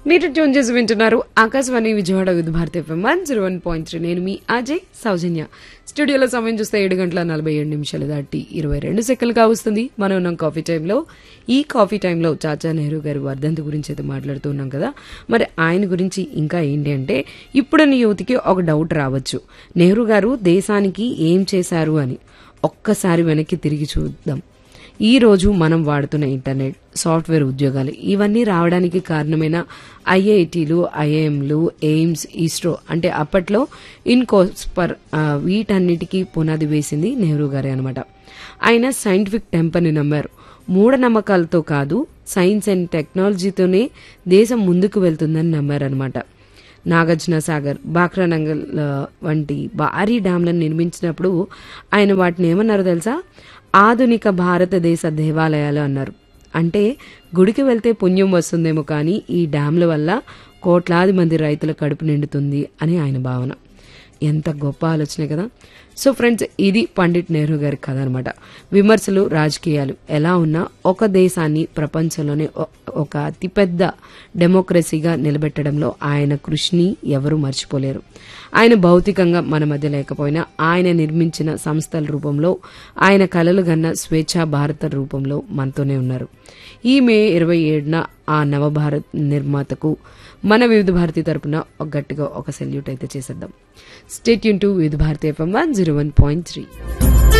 మీరు ట్యూన్ చేసి వింటున్నారు Akashvani Vijayawada Vividh Bharati FM one zero one point three నేను మీ అజయ్ సౌజన్య స్టూడియోలో సమయం చూస్తే ఏడు గంటల నలభై ఏడు నిమిషాలు దాటి ఇరవై రెండు సెకండ్లుగా వస్తుంది మనం ఉన్నాం కాఫీ టైంలో ఈ కాఫీ టైంలో చాచా నెహ్రూ గారి వర్ధంతి గురించి అయితే మాట్లాడుతూ ఉన్నాం కదా మరి ఆయన గురించి ఇంకా ఏంటి అంటే ఇప్పుడున్న యువతికి ఒక డౌట్ రావచ్చు నెహ్రూ గారు దేశానికి ఏం చేశారు అని ఒక్కసారి వెనక్కి తిరిగి చూద్దాం ఈ రోజు మనం వాడుతున్న ఇంటర్నెట్ సాఫ్ట్వేర్ ఉద్యోగాలు ఇవన్నీ రావడానికి కారణమైన ఐఐటీలు ఐఐఎంలు ఎయిమ్స్ ఇస్రో అంటే అప్పట్లో ఇన్కోస్పర్ ఆ, వీటన్నిటికీ పునాది వేసింది నెహ్రూ గారే అనమాట ఆయన సైంటిఫిక్ టెంపర్ని నమ్మారు మూఢనమ్మకాలతో కాదు సైన్స్ అండ్ టెక్నాలజీతోనే దేశం ముందుకు వెళ్తుందని నమ్మారనమాట నాగార్జున సాగర్ బాక్రానంగల్ ఆ, వంటి భారీ డ్యాంలను నిర్మించినప్పుడు ఆయన వాటిని ఏమన్నారు తెలుసా ఆధునిక భారతదేశ దేవాలయాలు అన్నారు అంటే గుడికి వెళ్తే పుణ్యం వస్తుందేమో కానీ ఈ డ్యాంల వల్ల కోట్లాది మంది రైతుల కడుపు నిండుతుంది అని ఆయన భావన ఎంత గొప్ప ఆలోచన కదా సో ఫ్రెండ్స్ ఇది పండిట్ నెహ్రూ గారి కథ అనమాట విమర్శలు రాజకీయాలు ఎలా ఉన్నా ఒక దేశాన్ని ప్రపంచంలోనే ఒ- ఒక అతిపెద్ద డెమోక్రసీగా నిలబెట్టడంలో ఆయన కృషిని ఎవరూ మర్చిపోలేరు ఆయన భౌతికంగా మన మధ్య లేకపోయినా ఆయన నిర్మించిన సంస్థల రూపంలో ఆయన కలలు గన్న స్వేచ్ఛా భారత రూపంలో మనతోనే ఉన్నారు ఈ మే ఇరవై ఏడున ఆ నవభారత్ నిర్మాతకు మన వివిధ భారతి తరపున ఒక గట్టిగా ఒక సెల్యూట్ అయితే చేసేద్దాం స్టేట్ యూన్ to Vividh Bharati FM one zero one point three